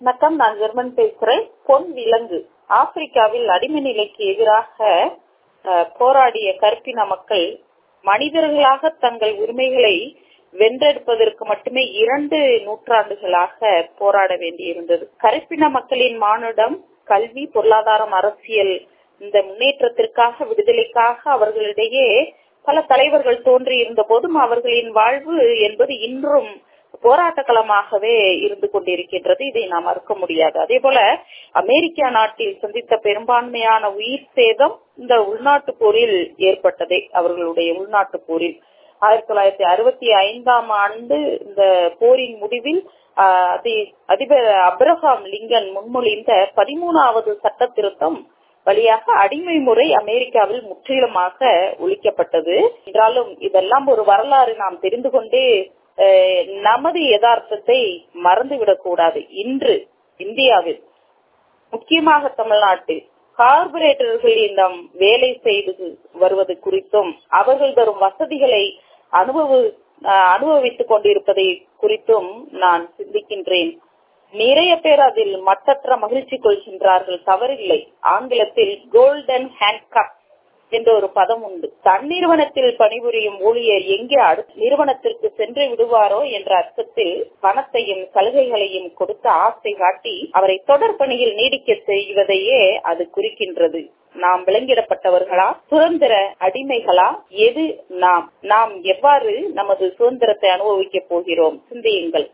வணக்கம் நான் ஜெர்மன் பேசுறேன் பொன் விலங்கு ஆப்பிரிக்காவில் அடிமை நிலைக்கு எதிராக அஹ், போராடிய கருப்பின மக்கள் மனிதர்களாக தங்கள் உரிமைகளை வென்றெடுப்பதற்கு மட்டுமே இரண்டு நூற்றாண்டுகளாக போராட வேண்டியிருந்தது கருப்பின மக்களின் மானுடம் கல்வி பொருளாதாரம் அரசியல் இந்த முன்னேற்றத்திற்காக விடுதலைக்காக அவர்களிடையே பல தலைவர்கள் தோன்றி இருந்த போதும் அவர்களின் வாழ்வு என்பது இன்றும் போராட்ட களமாகவே இருந்து கொண்டிருக்கின்றது இதை நாம் மறுக்க முடியாது அதே போல அமெரிக்கா நாட்டில் சந்தித்த பெரும்பான்மையான உயிர் சேதம் இந்த உள்நாட்டு போரில் ஏற்பட்டதே அவர்களுடைய உள்நாட்டு போரில் ஆயிரத்தி தொள்ளாயிரத்தி அறுபத்தி ஐந்தாம் ஆண்டு இந்த போரின் முடிவில் ஆஹ், அதி- அதிபர் அப்ரஹாம் லிங்கன் முன்மொழிந்த பதிமூணாவது சட்ட திருத்தம் வழியாக அடிமை முறை அமெரிக்காவில் முற்றிலுமாக ஒழிக்கப்பட்டது என்றாலும் இதெல்லாம் ஒரு வரலாறு நாம் தெரிந்து கொண்டே அஹ், நமது யதார்த்தத்தை மறந்துவிடக் கூடாது இன்று இந்தியாவில் முக்கியமாக தமிழ்நாட்டில் கார்பரேட்டர்களிடம் வேலை செய்து வருவது குறித்தும் அவர்கள் தரும் வசதிகளை அனுபவ அஹ், அனுபவித்துக் கொண்டிருப்பதை குறித்தும் நான் சிந்திக்கின்றேன் நிறைய பேர் அதில் மட்டற்ற மகிழ்ச்சி கொள்கின்றார்கள் தவறில்லை ஆங்கிலத்தில் கோல்டன் ஹேண்ட் கப் என்ற ஒரு பதம் உண்டு தன் நிறுவனத்தில் பணிபுரியும் ஊழியர் எங்கே அடுத்த நிறுவனத்திற்கு சென்று விடுவாரோ என்ற அர்த்தத்தில் பணத்தையும் சலுகைகளையும் கொடுத்து ஆசை காட்டி அவரை தொடர் பணியில் நீடிக்க செய்வதையே அது குறிக்கின்றது நாம் விலங்கிடப்பட்டவர்களா சுதந்திர அடிமைகளா எது நாம் நாம் எவ்வாறு நமது சுதந்திரத்தை அனுபவிக்கப் போகிறோம் சிந்தியுங்கள்